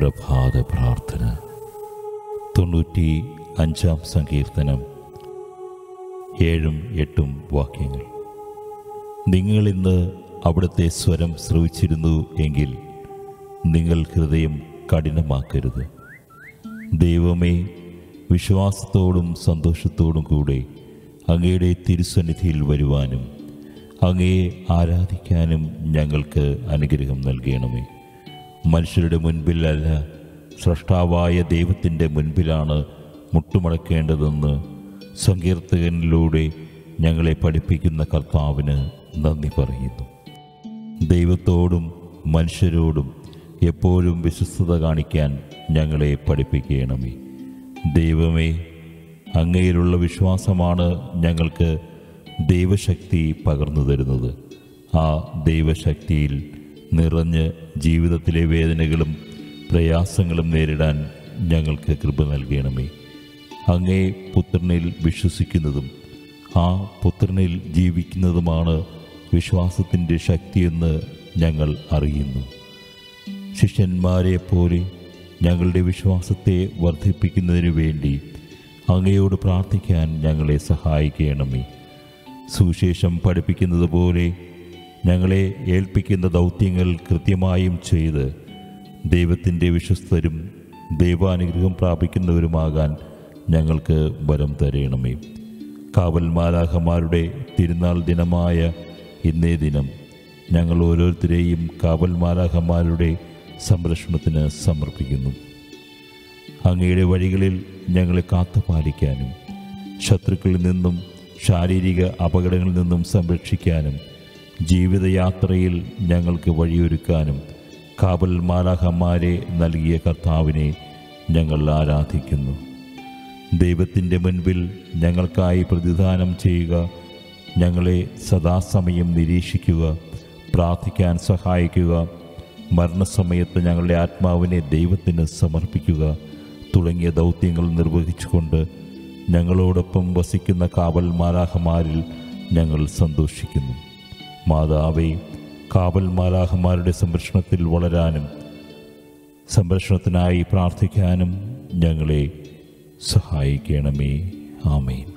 പ്രഭാത പ്രാർത്ഥന തൊണ്ണൂറ്റി അഞ്ചാം സങ്കീർത്തനം ഏഴും എട്ടും വാക്യങ്ങൾ നിങ്ങൾ ഇന്ന് അവിടുത്തെ സ്വരം ശ്രവിച്ചിരുന്നു എങ്കിൽ നിങ്ങൾ ഹൃദയം കഠിനമാക്കരുത് ദൈവമേ വിശ്വാസത്തോടും സന്തോഷത്തോടും കൂടെ അങ്ങയുടെ തിരുസന്നിധിയിൽ വരുവാനും അങ്ങയെ ആരാധിക്കാനും ഞങ്ങൾക്ക് അനുഗ്രഹം നൽകണമേ മനുഷ്യരുടെ മുൻപിലല്ല സൃഷ്ടാവായ ദൈവത്തിൻ്റെ മുൻപിലാണ് മുട്ടുമടക്കേണ്ടതെന്ന് സങ്കീർത്തകനിലൂടെ ഞങ്ങളെ പഠിപ്പിക്കുന്ന കർത്താവിന് നന്ദി പറയുന്നു ദൈവത്തോടും മനുഷ്യരോടും എപ്പോഴും വിശ്വസ്തത കാണിക്കാൻ ഞങ്ങളെ പഠിപ്പിക്കണമേ ദൈവമേ അങ്ങയിലുള്ള വിശ്വാസമാണ് ഞങ്ങൾക്ക് ദൈവശക്തി പകർന്നു തരുന്നത് ആ ദൈവശക്തിയിൽ നിറഞ്ഞ് ജീവിതത്തിലെ വേദനകളും പ്രയാസങ്ങളും നേരിടാൻ ഞങ്ങൾക്ക് കൃപ നൽകണമേ അങ്ങേ പുത്രനിൽ വിശ്വസിക്കുന്നതും ആ പുത്രനിൽ ജീവിക്കുന്നതുമാണ് വിശ്വാസത്തിൻ്റെ ശക്തിയെന്ന് ഞങ്ങൾ അറിയുന്നു ശിഷ്യന്മാരെ പോലെ ഞങ്ങളുടെ വിശ്വാസത്തെ വർദ്ധിപ്പിക്കുന്നതിന് വേണ്ടി അങ്ങയോട് പ്രാർത്ഥിക്കാൻ ഞങ്ങളെ സഹായിക്കണമേ സുവിശേഷം പഠിപ്പിക്കുന്നത് പോലെ ഞങ്ങളെ ഏൽപ്പിക്കുന്ന ദൗത്യങ്ങൾ കൃത്യമായും ചെയ്ത് ദൈവത്തിൻ്റെ വിശ്വസ്തരും ദൈവാനുഗ്രഹം പ്രാപിക്കുന്നവരുമാകാൻ ഞങ്ങൾക്ക് വരം തരയണമേ കാവൽ മാലാഹമാരുടെ തിരുനാൾ ദിനമായ ഇന്നേ ദിനം ഞങ്ങൾ ഓരോരുത്തരെയും കാവൽ മാലാഹമാരുടെ സംരക്ഷണത്തിന് സമർപ്പിക്കുന്നു അങ്ങയുടെ വഴികളിൽ ഞങ്ങളെ കാത്തുപാലിക്കാനും ശത്രുക്കളിൽ നിന്നും ശാരീരിക അപകടങ്ങളിൽ നിന്നും സംരക്ഷിക്കാനും ജീവിതയാത്രയിൽ ഞങ്ങൾക്ക് വഴിയൊരുക്കാനും കാവൽ മാലാഹന്മാരെ നൽകിയ കർത്താവിനെ ഞങ്ങൾ ആരാധിക്കുന്നു ദൈവത്തിൻ്റെ മുൻപിൽ ഞങ്ങൾക്കായി പ്രതിദാനം ചെയ്യുക ഞങ്ങളെ സദാസമയം നിരീക്ഷിക്കുക പ്രാർത്ഥിക്കാൻ സഹായിക്കുക മരണസമയത്ത് ഞങ്ങളുടെ ആത്മാവിനെ ദൈവത്തിന് സമർപ്പിക്കുക തുടങ്ങിയ ദൗത്യങ്ങൾ നിർവഹിച്ചുകൊണ്ട് ഞങ്ങളോടൊപ്പം വസിക്കുന്ന കാവൽ മാലാഹമാരിൽ ഞങ്ങൾ സന്തോഷിക്കുന്നു മാതാവേ കാവൽ മാലാഹമാരുടെ സംരക്ഷണത്തിൽ വളരാനും സംരക്ഷണത്തിനായി പ്രാർത്ഥിക്കാനും ഞങ്ങളെ സഹായിക്കണമേ ആമേൻ